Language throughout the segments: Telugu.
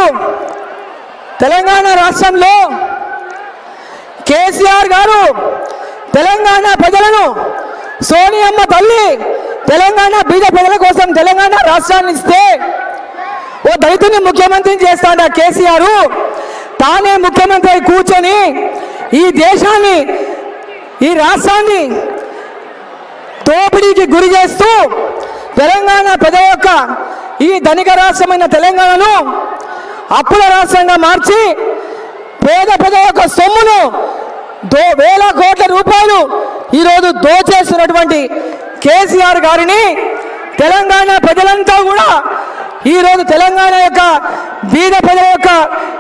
తెలంగాణ రాష్ట్రంలో కేసీఆర్ గారు తెలంగాణ ప్రజలను సోనియమ్మ తల్లి తెలంగాణ బీద ప్రజల కోసం తెలంగాణ రాష్ట్రాన్ని ఇస్తే ఓ దళితుని ముఖ్యమంత్రిని చేస్తాడ కేసీఆర్ తానే ముఖ్యమంత్రి అయి కూర్చొని ఈ దేశాన్ని ఈ రాష్ట్రాన్ని దోపిడీకి గురి చేస్తూ తెలంగాణ ప్రజల యొక్క ఈ ధనిక రాష్ట్రమైన తెలంగాణను అప్పుల రాష్ట్రంగా మార్చి పేద ప్రజల యొక్క సొమ్మును దో వేల కోట్ల రూపాయలు ఈరోజు దోచేస్తున్నటువంటి కేసీఆర్ గారిని తెలంగాణ ప్రజలంతా కూడా ఈరోజు తెలంగాణ యొక్క బీద ప్రజల యొక్క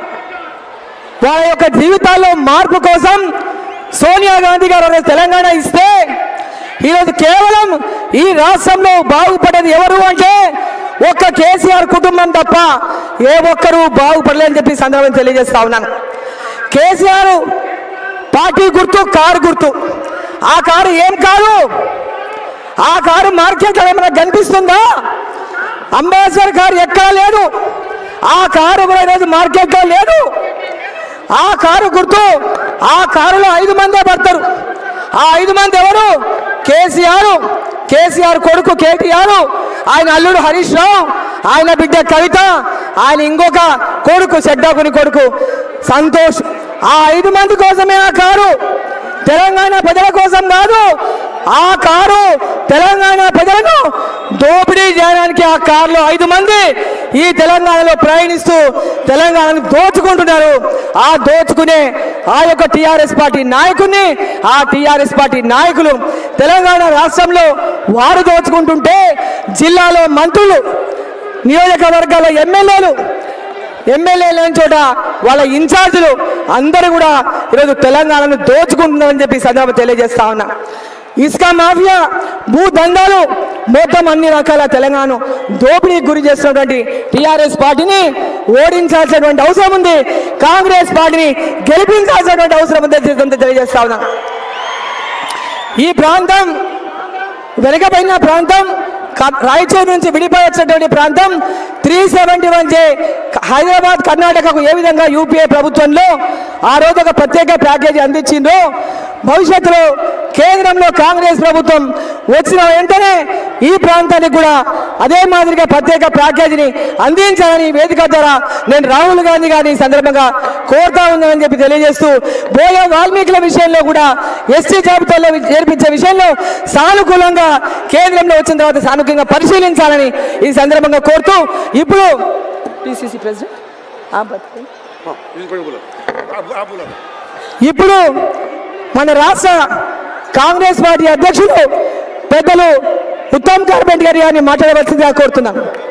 వాళ్ళ యొక్క జీవితాల్లో మార్పు కోసం సోనియా గాంధీ గారు ఆ రోజు తెలంగాణ ఇస్తే ఈరోజు కేవలం ఈ రాష్ట్రంలో బాగుపడేది ఎవరు అంటే ఒక్క కేసీఆర్ కుటుంబం తప్ప ఏ ఒక్కరూ బాగుపడలేదని చెప్పి ఈ సందర్భం తెలియజేస్తా ఉన్నాను కేసీఆర్ పార్టీ గుర్తు కారు గుర్తు ఆ కారు ఏం కారు ఆ కారు మార్కెట్లో ఏమైనా కనిపిస్తుందా అంబాసిడర్ కారు ఎక్కడా లేదు ఆ కారు కూడా ఈరోజు మార్కెట్లో లేదు ఆ కారు గుర్తు ఆ కారులో ఐదు మందే పడతారు ఆ ఐదు మంది ఎవరు కేసీఆర్ కేసీఆర్ కొడుకు కేటీఆర్ ఆయన అల్లుడు హరీష్ రావు ఆయన బిడ్డ కవిత ఆయన ఇంకొక కొడుకు చెడ్డాకుని కొడుకు సంతోష్ ఆ ఐదు మంది కోసమే ఆ కారు తెలంగాణ ప్రజల కోసం కాదు ఆ కారు తెలంగాణ ప్రజలను దోపిడీ చేయడానికి ఆ కారులో ఐదు మంది ఈ తెలంగాణలో ప్రయాణిస్తూ తెలంగాణను దోచుకుంటున్నారు ఆ దోచుకునే ఆ యొక్క టిఆర్ఎస్ పార్టీ నాయకుడిని ఆ టిఆర్ఎస్ పార్టీ నాయకులు తెలంగాణ రాష్ట్రంలో వారు దోచుకుంటుంటే జిల్లాలో మంత్రులు నియోజకవర్గాల ఎమ్మెల్యేలు ఎమ్మెల్యే లేని చోట వాళ్ళ ఇన్ఛార్జీలు అందరూ కూడా ఈరోజు తెలంగాణను దోచుకుంటున్నారని చెప్పి ఈ సందర్భం తెలియజేస్తా ఉన్నా ఇసుక మాఫియా భూ దందాలు మొత్తం అన్ని రకాల తెలంగాణను దోపిడీకి గురి చేస్తున్నటువంటి టీఆర్ఎస్ పార్టీని ఓడించాల్సినటువంటి అవసరం ఉంది కాంగ్రెస్ పార్టీని గెలిపించాల్సినటువంటి అవసరం ఉంది తెలియజేస్తా ఉన్నా ఈ ప్రాంతం వెనుకబడిన ప్రాంతం క- రాయచూరు నుంచి విడిపోయి వచ్చినటువంటి ప్రాంతం three seventy one J Hyderabad కర్ణాటకకు ఏ విధంగా యూపీఏ ప్రభుత్వంలో ఆ రోజు ఒక ప్రత్యేక ప్యాకేజీ అందించిందో భవిష్యత్తులో కేంద్రంలో కాంగ్రెస్ ప్రభుత్వం వచ్చిన వెంటనే ఈ ప్రాంతానికి కూడా అదే మాదిరిగా ప్రత్యేక ప్యాకేజీని అందించాలని ఈ వేదిక ద్వారా నేను రాహుల్ గాంధీ గారిని ఈ సందర్భంగా కోరుతా ఉన్నానని చెప్పి తెలియజేస్తూ బోయ వాల్మీకుల విషయంలో కూడా ఎస్టీ జాబితాలో చేర్పించే విషయంలో సానుకూలంగా కేంద్రంలో వచ్చిన తర్వాత సానుకూలంగా పరిశీలించాలని ఈ సందర్భంగా కోరుతూ ఇప్పుడు పిసిసి ప్రెసిడెంట్ ఆ, బతుకు. ఇప్పుడు మన రాష్ట్ర కాంగ్రెస్ పార్టీ అధ్యక్షులు పెద్దలు ఉత్తమ్ కార్బెట్ గారి గారిని మాట్లాడవలసిందిగా కోరుతున్నాను